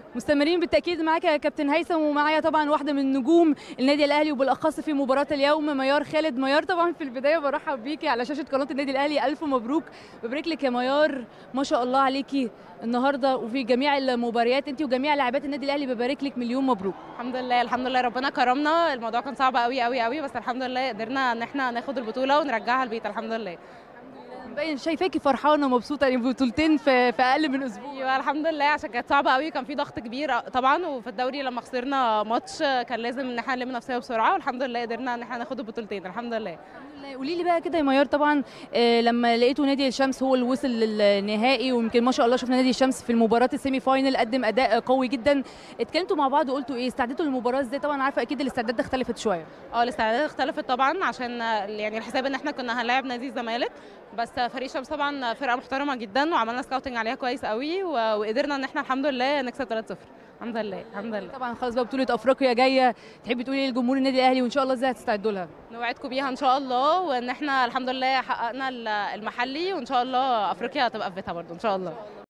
مستمرين بالتاكيد معاك يا كابتن هيثم ومعايا طبعا واحده من نجوم النادي الاهلي وبالاخص في مباراه اليوم ميار خالد ميار طبعا في البدايه برحب بيكي على شاشه قناه النادي الاهلي الف مبروك ببارك لك يا ميار ما شاء الله عليكي النهارده وفي جميع المباريات انت وجميع لاعبات النادي الاهلي ببارك لك مليون مبروك الحمد لله الحمد لله ربنا كرمنا الموضوع كان صعب قوي قوي قوي بس الحمد لله قدرنا ان احنا ناخد البطوله ونرجعها البيت الحمد لله باين شايفاكي فرحانه ومبسوطه يعني بطولتين في, في اقل من اسبوع ايوه الحمد لله عشان كانت صعبه قوي كان في ضغط كبير طبعا وفي الدوري لما خسرنا ماتش كان لازم ان احنا نلم نفسنا بسرعه والحمد لله قدرنا ان احنا ناخد البطولتين الحمد لله قولي لي بقى كده يا ميار طبعا آه لما لقيتوا نادي الشمس هو اللي وصل للنهائي ويمكن ما شاء الله شفنا نادي الشمس في المباراه السيمي فاينل قدم اداء قوي جدا اتكلمتوا مع بعض وقلتوا ايه استعدتوا للمباراه ازاي طبعا عارفه اكيد الاستعدادات اختلفت شويه اه الاستعدادات اختلفت طبعا عشان يعني الحساب ان احنا كنا هنلاعب نادي الزمالك بس فريق الشمس طبعا فرقه محترمه جدا وعملنا سكاوتنج عليها كويس قوي وقدرنا ان احنا الحمد لله نكسب 3-0 الحمد لله الحمد لله طبعا خلاص بقى بطوله افريقيا جايه تحبي تقولي للجمهور النادي الاهلي وان شاء الله ازاي هتستعدوا لها نوعدكم بيها ان شاء الله وان احنا الحمد لله حققنا المحلي وان شاء الله افريقيا هتبقى في بيتها برضه ان شاء الله